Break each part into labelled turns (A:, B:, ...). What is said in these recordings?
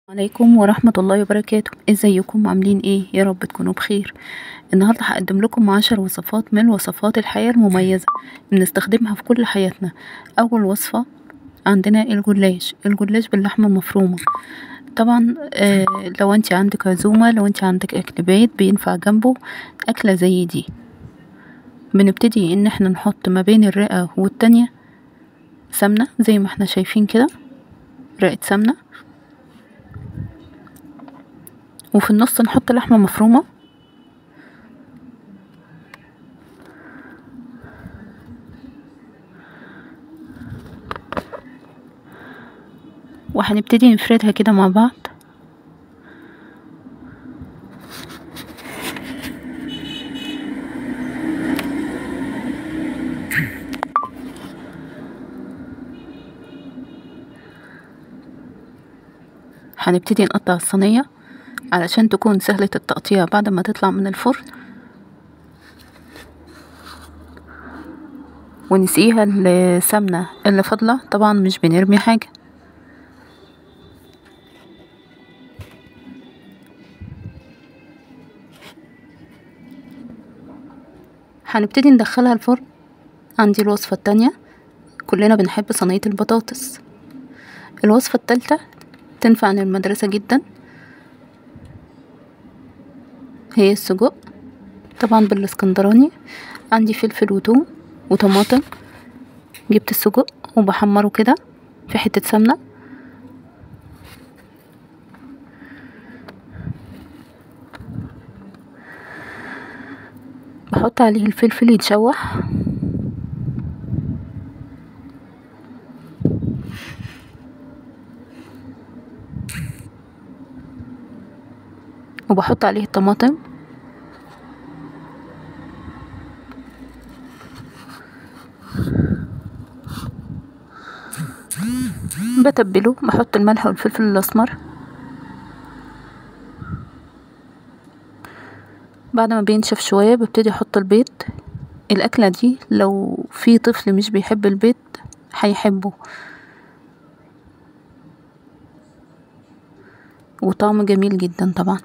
A: عليكم ورحمة الله وبركاته ازيكم عاملين ايه يا رب تكونوا بخير النهاردة هقدم لكم عشر وصفات من وصفات الحياة المميزة بنستخدمها في كل حياتنا اول وصفة عندنا الجلاش الجلاش باللحمة المفرومة طبعا آه لو انت عندك عزومة لو انت عندك اكل بيت بينفع جنبه اكلة زي دي بنبتدي ان احنا نحط ما بين الرئة والتانية سمنة زي ما احنا شايفين كده رئة سمنة وفي النص نحط لحمة مفرومة وهنبتدي نفردها كده مع بعض هنبتدي نقطع الصينية علشان تكون سهلة التقطيع بعد ما تطلع من الفرن ونسقيها السمنة اللي فاضلة طبعا مش بنرمي حاجة هنبتدي ندخلها الفرن عندي الوصفة التانية كلنا بنحب صينية البطاطس الوصفة التالتة تنفع للمدرسة جدا هي السجق طبعا بالاسكندراني عندي فلفل وتوم وطماطم جبت السجق وبحمره كده في حتة سمنة بحط عليه الفلفل يتشوح وبحط عليه الطماطم بتبله بحط الملح والفلفل الاسمر بعد ما بينشف شويه ببتدي احط البيض الاكله دي لو في طفل مش بيحب البيض هيحبه وطعمه جميل جدا طبعا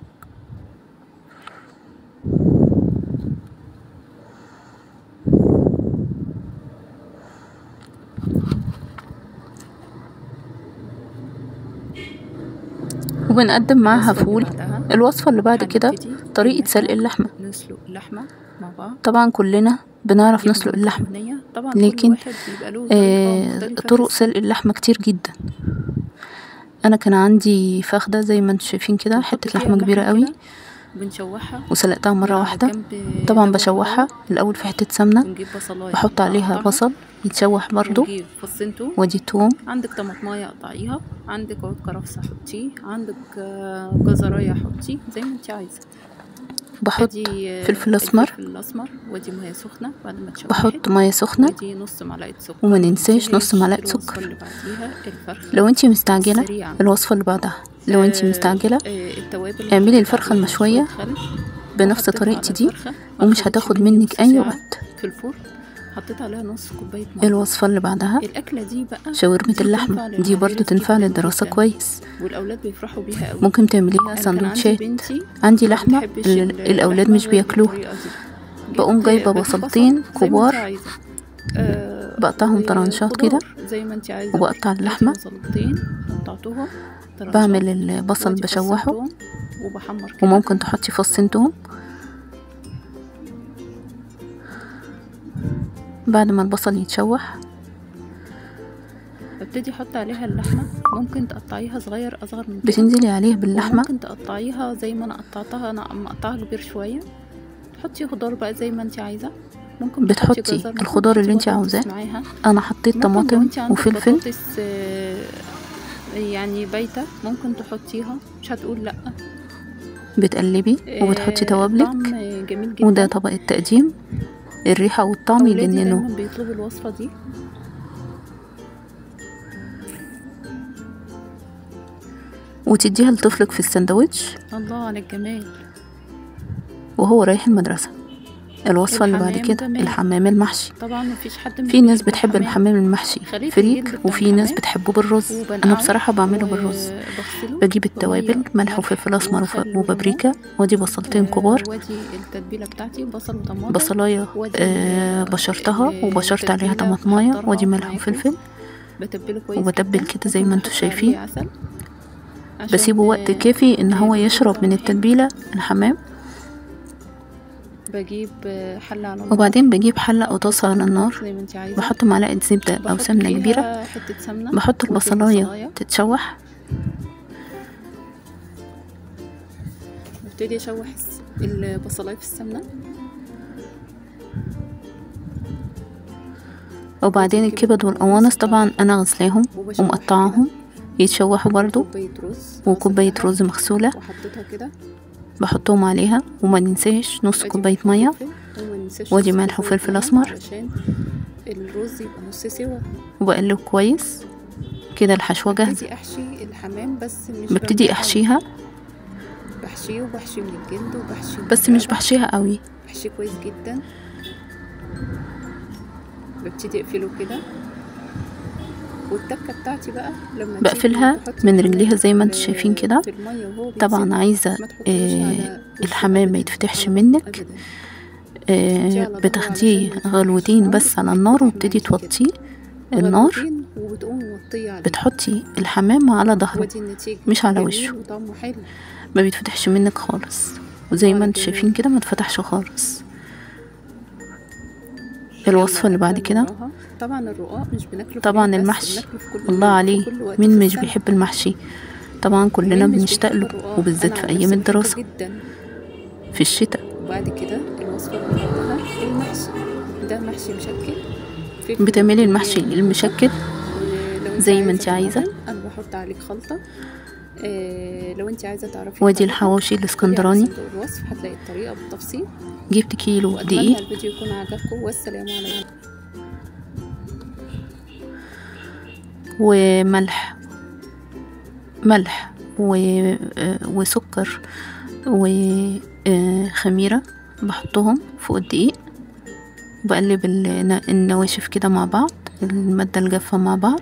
A: وبنقدم معاها فول الوصفة اللي بعد كده طريقة سلق اللحمة
B: نسلق اللحمة مع بعض
A: طبعا كلنا بنعرف نسلق اللحمة
B: نية طبعا
A: لكن،
B: كل واحد بيبقى له طريقة
A: آه
B: مختلفة
A: طرق
B: في
A: سلق اللحمة كتير جدا انا كان عندي فخدة زي ما انتم شايفين كده
B: بنحط
A: حتة
B: فيها
A: لحمة كبيرة
B: اللحمة
A: قوي
B: كده وبنشوحها
A: وسلقتها مرة
B: على
A: واحدة
B: جنب
A: طبعا
B: دوت
A: بشوحها
B: بره،
A: الاول في حتة سمنة
B: ونجيب بصلاية
A: بحط عليها
B: نقطعها،
A: بصل يتشوح برضو
B: ونجيب فصين توم
A: وادي توم
B: عندك طماطماية قطعيها عندك عود كرفس حطيه عندك آه، جزراية حطيه زي ما انت عايزة
A: بحط
B: ادي آه،
A: فلفل اسمر
B: الفلفل الاسمر وادي مية سخنة بعد ما تشوحت
A: بحط مية سخنة
B: ودي نص معلقة سكر
A: وما ننساش
B: دي
A: نص معلقة
B: الوصفة
A: سكر.
B: اللي بعديها الفرخة
A: لو انتي مستعجلة
B: سريعة
A: الوصفة اللي بعدها لو انتي
B: آه،
A: مستعجلة
B: آه، التوابل
A: اعملي
B: حطيت
A: الفرخة
B: عليها
A: المشوية
B: شوية خل
A: بنفس
B: وحطيتها
A: طريقتي
B: على
A: دي
B: الفرخة، ما
A: ومش
B: خدتش
A: هتاخد
B: مني
A: منك
B: نص
A: اي
B: ساعة
A: وقت
B: في الفرن حطيت عليها نص كوباية مية
A: الوصفة اللي بعدها
B: الأكلة دي بقى
A: شاورمة
B: دي
A: اللحمة
B: تنفع
A: دي برضو
B: للمدارس
A: تنفع
B: جداً
A: للدراسة
B: جداً.
A: كويس
B: والأولاد بيفرحوا بيها قوي
A: ممكن تعمليها
B: أنا كان عندي
A: سندوتشات
B: بنتي
A: عندي
B: ما
A: لحمة
B: بتحبش
A: ال-
B: ال-
A: الأولاد
B: اللحمة
A: مش
B: غير
A: بياكلوها
B: بالطريقة دي.
A: بقوم
B: جبت-
A: جايبة
B: بجيب
A: بصلتين
B: بصل زي ما
A: كبار
B: انت عايزة. آه،
A: بقطعهم طرنشات
B: وخضار
A: كده
B: زي ما انت عايزة
A: وبقطع
B: برضه.
A: اللحمة.
B: ادي بصلتين قطعتهم طرنشات.
A: بعمل البصل
B: وادي فصين
A: بشوحه
B: توم وبحمر كده
A: وممكن تحطي فصين توم بعد ما البصل يتشوح
B: ببتدي احط عليها اللحمة ممكن تقطعيها صغير اصغر من كده
A: بتنزلي عليه باللحمة
B: ممكن تقطعيها زي ما انا قطعتها انا مقطعها كبير شوية تحطي خضار بقى زي ما انت عايزة ممكن تحطي
A: بتحطي
B: جزر، ممكن
A: الخضار اللي
B: تحطي
A: انت
B: بطاطس
A: عاوزاه
B: معاها
A: انا حطيت
B: ممكن لو
A: طماطم
B: انت عندك
A: وفلفل
B: بطاطس آه، يعني بايتة ممكن تحطيها مش هتقول لأ
A: بتقلبي
B: آه،
A: وبتحطي توابلك
B: طعم جميل جدا
A: وده طبق التقديم الريحة والطعم
B: أولادي
A: يجننوا
B: دايما بيطلبوا الوصفة دي
A: وتديها لطفلك في السندوتش
B: الله على الجمال
A: وهو رايح المدرسة الوصفة اللي بعد
B: الحمام
A: كده
B: تمام.
A: الحمام المحشي
B: طبعا مفيش حد مش
A: في ناس
B: بيحب
A: بتحب الحمام المحشي
B: خليط
A: فريك
B: الجلد بتاع
A: وفي ناس
B: الحمام
A: بتحبه بالرز انا
B: وبنقعه
A: بصراحة بعمله بالرز
B: وبغسله
A: بجيب التوابل
B: بمية
A: ملح وفلفل اسمر وف-
B: وخل
A: وبابريكا ودي بصلتين كبار
B: آه، وادي التتبيله بتاعتي بصل وطماطم
A: بصلاية
B: وادي
A: آه
B: ال-
A: بشرتها
B: ال-
A: وبشرت عليها
B: التتبيلة
A: طماطماية
B: بحضرها
A: ودي ملح
B: معاكم.
A: وفلفل
B: بتبله كويس
A: وبتبل
B: جدا.
A: كده زي ما انتوا
B: بحط
A: شايفين.
B: عليه عسل عشان،
A: بسيبه وقت
B: آه،
A: كافي ان هو
B: آه،
A: يشرب من
B: طعم حلو.
A: التتبيلة الحمام
B: بجيب آه، حله على النار
A: وبعدين بجيب حلة او طاسة على النار
B: زي ما انت عايزه
A: بحط معلقة زبدة او
B: بحط
A: سمنة
B: فيها
A: كبيرة
B: حته سمنه
A: بحط
B: وفي
A: البصلاية تتشوح
B: ببتدي اشوح الس- البصلايه في السمنه
A: وبعدين الكبد والقوانص طبعا انا غسلاهم
B: وبشوح
A: ومقطعاهم يتشوحوا برضو
B: كوبايه رز
A: وكوباية
B: غسلتها
A: رز مغسولة
B: وحطيتها كده
A: بحطهم عليها وما ننساش نص
B: أدي
A: كوباية
B: ملح
A: مية
B: وفلفل، وما ننساش
A: وأدي
B: نص
A: ملح
B: كوباية
A: وفلفل
B: مية
A: أسمر.
B: علشان الرز يبقى نص سوا
A: وبقلب كويس كده الحشوة جاهزة
B: ببتدي احشي الحمام بس مش
A: ببتدي
B: برميه قوي.
A: احشيها
B: بحشيه وبحشي من الجلد وبحشي من
A: بس مش
B: الرقبة.
A: بحشيها قوي
B: بحشيه كويس جدا ببتدي اقفله كده والتكه بتاعتي بقى لما تيجي
A: بقفلها
B: تحطي
A: من
B: الحمام
A: رجليها زي ما
B: في
A: انتوا
B: ال-
A: شايفين كده
B: في الميه وهو بيتسلق.
A: طبعا عايزة
B: ما تحطيهوش
A: آه
B: على وشه
A: الحمام ما
B: أبداً.
A: يتفتحش
B: غلط
A: منك
B: أبداً.
A: آه
B: على
A: بتاخديه
B: ضوء علشان
A: غلوتين
B: ما
A: بس على النار وبتدي توطيه النار
B: غلوتين وبتقوم موطيه عليه
A: بتحطي الحمام على ظهره
B: ودي النتيجة
A: مش على
B: جميل
A: وشه.
B: وطعمه حلو
A: ما بيتفتحش منك خالص وزي ما
B: وعلى
A: انتوا
B: كده-
A: شايفين كده ما اتفتحش خالص الوصفة اللي بعد كده
B: وراها. طبعا الرقاق مش بناكله في
A: طبعا
B: اليوم بس،
A: المحشي
B: بناكله في كل
A: الله
B: يوم،
A: عليه
B: في كل وقت
A: مين
B: في
A: مش
B: السنة.
A: بيحب المحشي طبعا كلنا
B: ومين مش
A: بنشتاق
B: بيحب
A: له
B: الرقاق؟
A: وبالذات
B: أنا
A: في
B: عن
A: ايام
B: نفسي
A: الدراسة
B: بحبه جدا
A: في الشتاء
B: وبعد كده الوصفة اللي بعدها المحشي ده محشي مشكل فلفل
A: بتعملي المحشي
B: وبتنجان.
A: المشكل
B: ولو
A: زي ما انت
B: عايزة
A: عايزة.
B: طماطم، انا بحط عليك خلطة آه لو انت عايزة تعرفي
A: وادي
B: الطريقة،
A: الحواوشي
B: خدي على
A: الاسكندراني
B: صندوق الوصف هتلاقي الطريقة بالتفصيل
A: جبت كيلو
B: واتمنى
A: دقيق
B: الفيديو يكون عجبكم والسلام عليكم
A: وملح ملح و... آه، وسكر وخميرة بحطهم فوق الدقيق وبقلب الن- النواشف كده مع بعض المادة الجافة مع بعض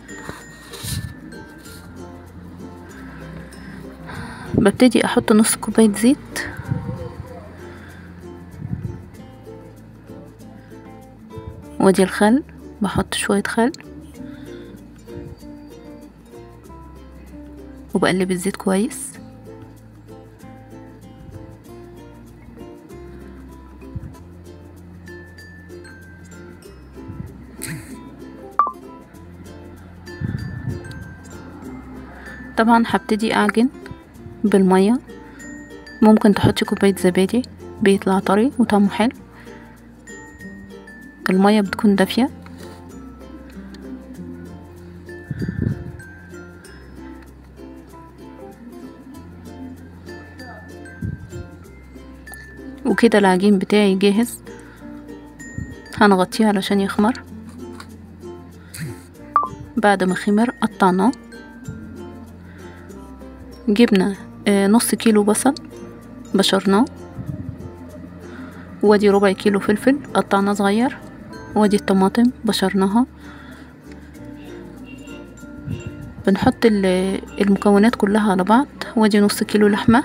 A: ببتدي احط نص كوباية زيت وادي الخل بحط شوية خل وبقلب الزيت كويس طبعا هبتدي اعجن بالمية ممكن تحطي كوباية زبادي بيطلع طري وطعمه حلو المية بتكون دافية وكده العجين بتاعي جاهز هنغطيه علشان يخمر بعد ما خمر قطعناه جبنا آه، نص كيلو بصل بشرناه وادي ربع كيلو فلفل قطعناه صغير وادي الطماطم بشرناها بنحط ال- المكونات كلها على بعض وادي نص كيلو لحمة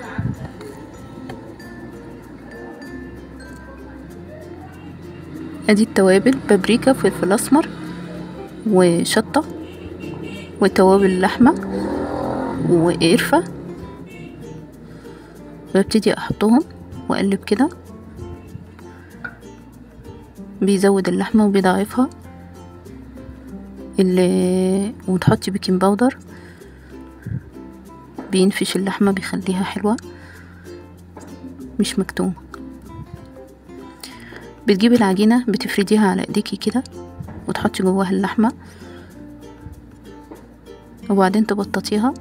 A: ادي التوابل بابريكا فلفل اسمر وشطة وتوابل اللحمة وقرفة ببتدي احطهم واقلب كده بيزود اللحمة وبيضاعفها اللي وتحطي بيكنج باودر بينفش اللحمة بيخليها حلوة مش مكتومة بتجيبي العجينة بتفرديها على ايديكي كده وتحطي جواها اللحمة وبعدين تبططيها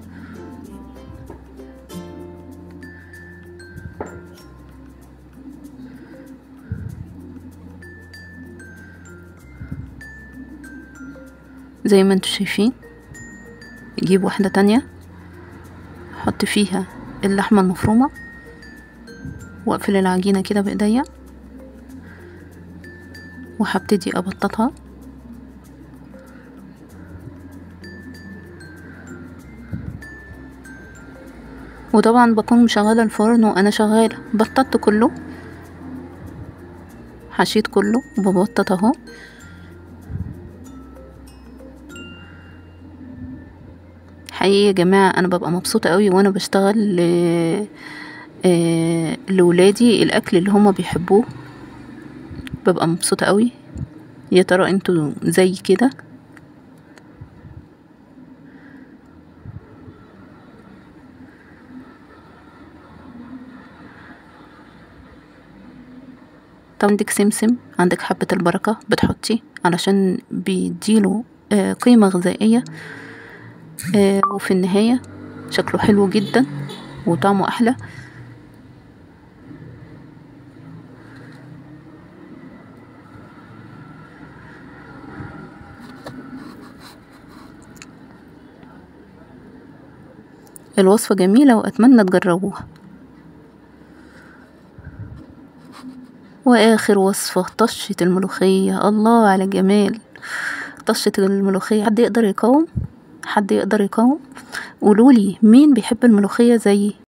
A: زي ما انتوا شايفين اجيب واحدة تانية احط فيها اللحمة المفرومة واقفل العجينة كده بايديا وهبتدي ابططها وطبعا بكون مشغلة الفرن وانا شغالة بططت كله حشيت كله وببطط اهو حقيقي يا جماعة انا ببقى مبسوطة قوي وانا بشتغل ل- آه، لولادي الاكل اللي هما بيحبوه ببقى مبسوطة قوي يا ترى انتوا زي كده طبعا عندك سمسم عندك حبة البركة بتحطي علشان بيديله آه، قيمة غذائية آه، وفي النهاية شكله حلو جدا وطعمه أحلى الوصفة جميلة وأتمنى تجربوها وآخر وصفة طشة الملوخية الله على جمال طشة الملوخية حد يقدر يقاوم حد يقدر يقاوم قولولي مين بيحب الملوخية زيي